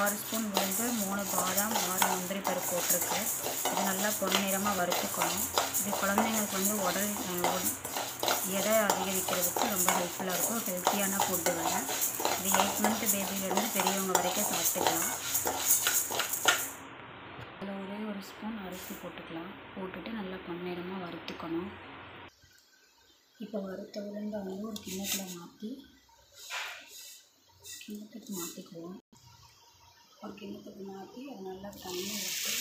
ஆறு ஸ்பூன் உளுந்து மூணு பாதாம் ஆறு முந்திரி பருப்பு போட்டிருக்கு இது நல்லா பொன்னிறமாக வறுத்துக்கணும் இது குழந்தைங்களுக்கு வந்து உடல் அஹ், உட்- எடை அதிகரிக்கிறதுக்கு ரொம்ப ஹெல்ப்ஃபுல்லாக இருக்கும் ஹெல்த்தியான ஃபுட்டு வேறு இது எயிட் மந்த் பேபிலேருந்து பெரியவங்க வரைக்கும் சாப்பிட்டுக்கலாம் அதில் ஒரே ஒரு ஸ்பூன் அரிசி போட்டுக்கலாம் போட்டுட்டு நல்லா பொன்னிறமாக வறுத்துக்கணும் இப்போ வறுத்த உளுந்தை வந்து ஒரு கிண்ணத்தில் மாற்றி கிண்ணத்துக்கு மாற்றிக்குவோம் ஒரு கிண்ணத்துக்கு மாற்றி அது நல்லா தண்ணி விட்டு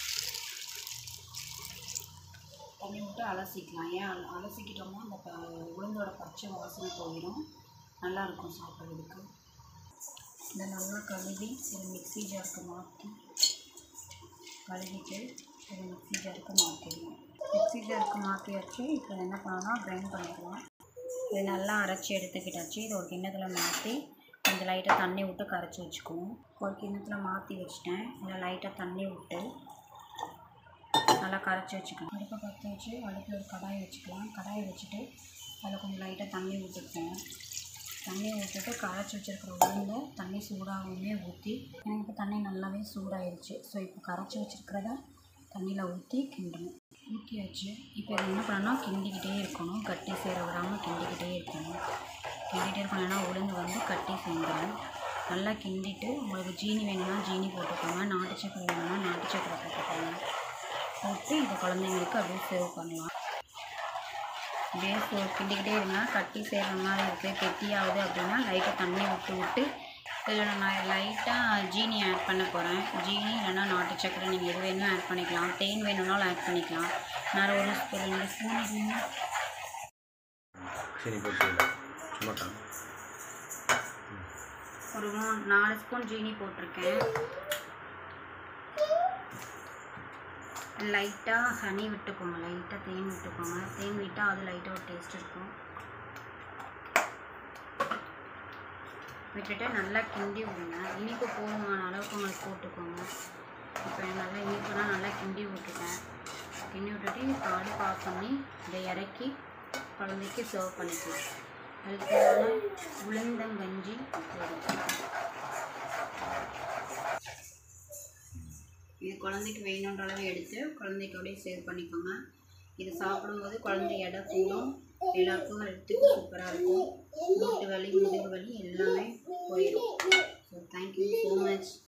தண்ணி விட்டு அலசிக்கலாம் ஏன் அல- அலசிக்கிட்டோம்னா அந்த ப உளுந்தோட பச்சை வாசனை போயிடும் நல்லாயிருக்கும் சாப்பிட்றதுக்கு இதை நல்லா கழுவி ஒரு மிக்ஸி ஜாருக்கு மாற்றி கழுவிட்டு ஒரு மிக்ஸி ஜாருக்கு மாற்றிடுவோம் மிக்ஸி ஜாருக்கு மாற்றியாச்சு இப்போ என்ன பண்ணலாம் கிரைண்ட் பண்ணிக்கலாம் இது நல்லா அரைச்சி எடுத்துக்கிட்டாச்சு இது ஒரு கிண்ணத்தில் மாற்றி கொஞ்சம் லைட்டாக தண்ணி விட்டு கரைச்சி வச்சுக்குவோம் ஒரு கிண்ணத்தில் மாற்றி வச்சுட்டேன் இதில் லைட்டாக தண்ணி விட்டு நல்லா கரைச்சி வச்சுக்கலாம் அடுப்பை பற்ற வச்சு அடுப்பில் ஒரு கடாய் வச்சுக்கலாம் கடாயை வச்சுட்டு அதில் கொஞ்சம் லைட்டாக தண்ணி விட்டுப்பேன் தண்ணி ஊற்றிட்டு கரைச்சி வச்சுருக்கிற உளுந்தை தண்ணி சூடாகவுமே ஊற்றி எனக்கு இப்போ தண்ணி நல்லாவே சூடாயிருச்சு ஸோ இப்போ கரைச்சி வச்சுருக்கிறத தண்ணியில் ஊற்றி கிண்டணும் ஊற்றியாச்சு இப்போ இது என்ன பண்ணணும் கிண்டிக்கிட்டே இருக்கணும் கட்டி சேர விடாமல் கிண்டிக்கிட்டே இருக்கணும் கிண்டிகிட்டே இருக்கணும் ஏன்னா உளுந்து வந்து கட்டி சேர்ந்துடும் நல்லா கிண்டிட்டு உங்களுக்கு ஜீனி வேணும்னா ஜீனி போட்டுக்கோங்க நாட்டு சக்கரை வேணும்னா நாட்டு சக்கரை போட்டுக்கோங்க போட்டு இதை குழந்தைங்களுக்கு அப்படியே சர்வ் பண்ணலாம் அப்படியே சோ- கிண்டிக்கிட்டே இருங்க கட்டி சேர்ற மாதிரி இருக்குது கெட்டியாகுது அப்படின்னா லைட்டாக தண்ணி விட்டு விட்டு இதில் நான் லைட்டாக ஜீனி ஆட் பண்ண போகிறேன் ஜீனி இல்லைன்னா நாட்டு சக்கரை நீங்கள் எது வேணுமோ ஆட் பண்ணிக்கலாம் தேன் வேணும்னாலும் ஆட் பண்ணிக்கலாம் நான் ஒரு ஸ்பூன் ரெண்டு ஸ்பூன் சரி போட்டு சும்மா காமி. ஒரு மூணு நாலு ஸ்பூன் ஜீனி போட்டிருக்கேன் லைட்டாக ஹனி விட்டுக்கோங்க லைட்டாக தேன் விட்டுக்கோங்க தேன் விட்டால் அது லைட்டாக ஒரு டேஸ்ட் இருக்கும் விட்டுட்டு நல்லா கிண்டி விடுங்க இனிப்பு போதுமான அளவுக்கு உங்களுக்கு போட்டுக்கோங்க இப்போ நல்லா இனிப்புனா நல்லா கிண்டி விட்டுட்டேன் கிண்டி விட்டுட்டு இப்போ அடுப்பு ஆஃப் பண்ணி இதை இறக்கி குழந்தைக்கு சர்வ் பண்ணிக்கலாம் ஹெல்த்தியான உளுந்தங்கஞ்சி ரெடி இது குழந்தைக்கு வேணுன்ற அளவு எடுத்து குழந்தைக்கோடய சேவ் பண்ணிக்கோங்க இது சாப்பிடும்போது குழந்தை எடை கூடும் எல்லாருக்கும் ஹெல்த்துக்கு சூப்பராக இருக்கும் மூட்டு வலி முதுகு வலி எல்லாமே போயிடும் ஸோ தேங்க்யூ ஸோ மச்